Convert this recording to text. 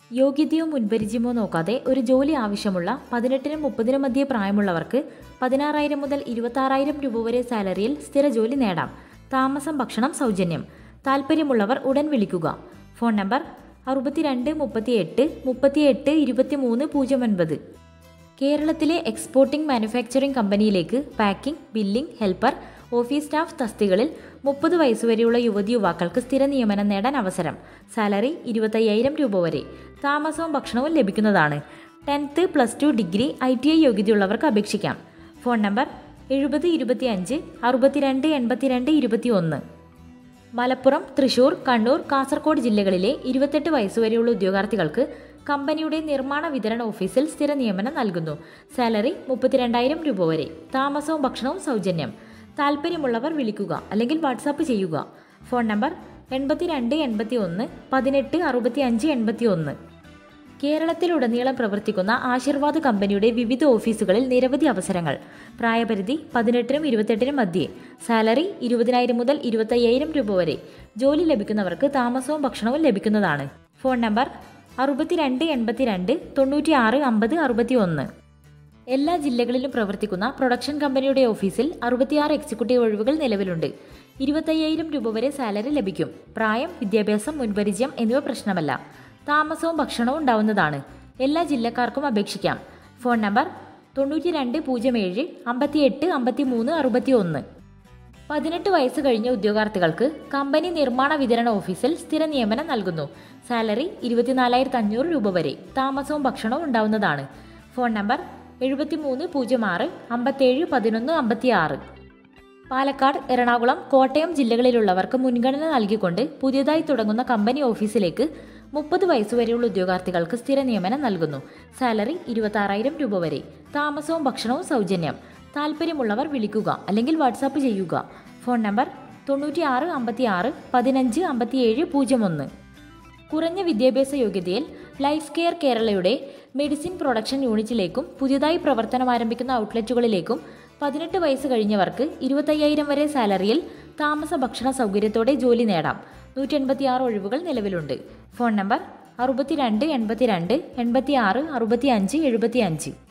യോഗ്യതയോ മുൻപരിചയമോ നോക്കാതെ ഒരു ജോലി ആവശ്യമുള്ള പതിനെട്ടിനും മുപ്പതിനും മധ്യേ പ്രായമുള്ളവർക്ക് പതിനാറായിരം മുതൽ ഇരുപത്താറായിരം രൂപ വരെ സാലറിയിൽ സ്ഥിര ജോലി നേടാം താമസം ഭക്ഷണം സൗജന്യം താല്പര്യമുള്ളവർ ഉടൻ വിളിക്കുക ഫോൺ നമ്പർ അറുപത്തിരണ്ട് മുപ്പത്തിയെട്ട് മുപ്പത്തിയെട്ട് ഇരുപത്തിമൂന്ന് പൂജ്യം ഒൻപത് കേരളത്തിലെ എക്സ്പോർട്ടിംഗ് മാനുഫാക്ചറിംഗ് കമ്പനിയിലേക്ക് packing billing helper office staff തസ്തികളിൽ മുപ്പത് വയസ്സുവരെയുള്ള യുവതി യുവാക്കൾക്ക് സ്ഥിര നിയമനം നേടാൻ അവസരം സാലറി ഇരുപത്തയ്യായിരം രൂപ വരെ താമസവും ഭക്ഷണവും ലഭിക്കുന്നതാണ് tenth plus two degree I T I യോഗ്യതയുള്ളവർക്ക് അപേക്ഷിക്കാം ഫോൺ നമ്പർ എഴുപത് ഇരുപത്തിയഞ്ച് അറുപത്തിരണ്ട് എൺപത്തിരണ്ട് ഇരുപത്തി ഒന്ന് മലപ്പുറം തൃശൂർ കണ്ണൂർ കാസർഗോഡ് ജില്ലകളിലെ ഇരുപത്തെട്ട് വയസ്സുവരെയുള്ള ഉദ്യോഗാർത്ഥികൾക്ക് കമ്പനിയുടെ നിർമ്മാണ വിതരണ ഓഫീസിൽ സ്ഥിര നിയമനം നൽകുന്നു സാലറി മുപ്പത്തിരണ്ടായിരം രൂപ വരെ താമസവും ഭക്ഷണവും സൗജന്യം താല്പര്യമുള്ളവർ വിളിക്കുക അല്ലെങ്കിൽ വാട്സാപ്പ് ചെയ്യുക ഫോൺ നമ്പർ എൺപത്തിരണ്ട് എൺപത്തി ഒന്ന് പതിനെട്ട് അറുപത്തി അഞ്ച് എൺപത്തി ഒന്ന് കേരളത്തിലുടനീളം പ്രവർത്തിക്കുന്ന ആശീർവാദ് കമ്പനിയുടെ വിവിധ ഓഫീസുകളിൽ നിരവധി അവസരങ്ങൾ പ്രായപരിധി പതിനെട്ടിനും ഇരുപത്തെട്ടിനും മധ്യേ സാലറി ഇരുപതിനായിരം മുതൽ ഇരുപത്തയ്യായിരം രൂപ വരെ ജോലി ലഭിക്കുന്നവർക്ക് താമസവും ഭക്ഷണവും ലഭിക്കുന്നതാണ് ഫോൺ നമ്പർ അറുപത്തിരണ്ട് എൺപത്തിരണ്ട് തൊണ്ണൂറ്റി ആറ് അമ്പത് അറുപത്തി ഒന്ന് എല്ലാ ജില്ലകളിലും പ്രവർത്തിക്കുന്ന പ്രൊഡക്ഷൻ കമ്പനിയുടെ ഓഫീസിൽ അറുപത്തിയാറ് എക്സിക്യൂട്ടീവ് ഒഴിവുകൾ നിലവിലുണ്ട് ഇരുപത്തയ്യായിരം രൂപ വരെ സാലറി ലഭിക്കും പ്രായം വിദ്യാഭ്യാസം മുൻപരിചയം എന്നിവ പ്രശ്നമല്ല താമസവും ഭക്ഷണവും ഉണ്ടാവുന്നതാണ് എല്ലാ ജില്ലക്കാർക്കും അപേക്ഷിക്കാം ഫോൺ നമ്പർ തൊണ്ണൂറ്റി രണ്ട് പൂജ്യം ഏഴ് അമ്പത്തിയെട്ട് അമ്പത്തി മൂന്ന് അറുപത്തി ഒന്ന് പതിനെട്ട് വയസ്സ് കഴിഞ്ഞ ഉദ്യോഗാർത്ഥികൾക്ക് കമ്പനി നിർമ്മാണ വിതരണ ഓഫീസിൽ സ്ഥിര നിയമനം നൽകുന്നു സാലറി ഇരുപത്തിനാലായിരത്തി അഞ്ഞൂറ് രൂപ വരെ താമസവും ഭക്ഷണവും ഉണ്ടാവുന്നതാണ് ഫോൺ നമ്പർ എഴുപത്തിമൂന്ന് പൂജ്യം ആറ് അമ്പത്തേഴ് പതിനൊന്ന് അമ്പത്തി ആറ് പാലക്കാട് എറണാകുളം കോട്ടയം ജില്ലകളിലുള്ളവർക്ക് മുൻഗണന നൽകിക്കൊണ്ട് പുതിയതായി തുടങ്ങുന്ന കമ്പനി ഓഫീസിലേക്ക് മുപ്പത് വയസ്സുവരെയുള്ള ഉദ്യോഗാർത്ഥികൾക്ക് സ്ഥിര നിയമനം നൽകുന്നു സാലറി ഇരുപത്താറായിരം രൂപ വരെ താമസവും ഭക്ഷണവും സൗജന്യം താല്പര്യമുള്ളവർ വിളിക്കുക അല്ലെങ്കിൽ വാട്സാപ്പ് ചെയ്യുക ഫോൺ നമ്പർ തൊണ്ണൂറ്റി ആറ് അമ്പത്തി ആറ് പതിനഞ്ച് അമ്പത്തിയേഴ് പൂജ്യം ഒന്ന് കുറഞ്ഞ വിദ്യാഭ്യാസ യോഗ്യതയിൽ ലൈഫ് കെയർ കേരളയുടെ മെഡിസിൻ പ്രൊഡക്ഷൻ യൂണിറ്റിലേക്കും പുതിയതായി പ്രവർത്തനം ആരംഭിക്കുന്ന ഔട്ട്ലെറ്റുകളിലേക്കും പതിനെട്ട് വയസ്സ് കഴിഞ്ഞവർക്ക് ഇരുപത്തയ്യായിരം വരെ സാലറിയിൽ താമസ ഭക്ഷണ സൗകര്യത്തോടെ ജോലി നേടാം നൂറ്റി എൺപത്തിയാറ് ഒഴിവുകൾ നിലവിലുണ്ട് ഫോൺ നമ്പർ അറുപത്തിരണ്ട് എൺപത്തിരണ്ട് എൺപത്തി ആറ് അറുപത്തി അഞ്ച് എഴുപത്തി അഞ്ച്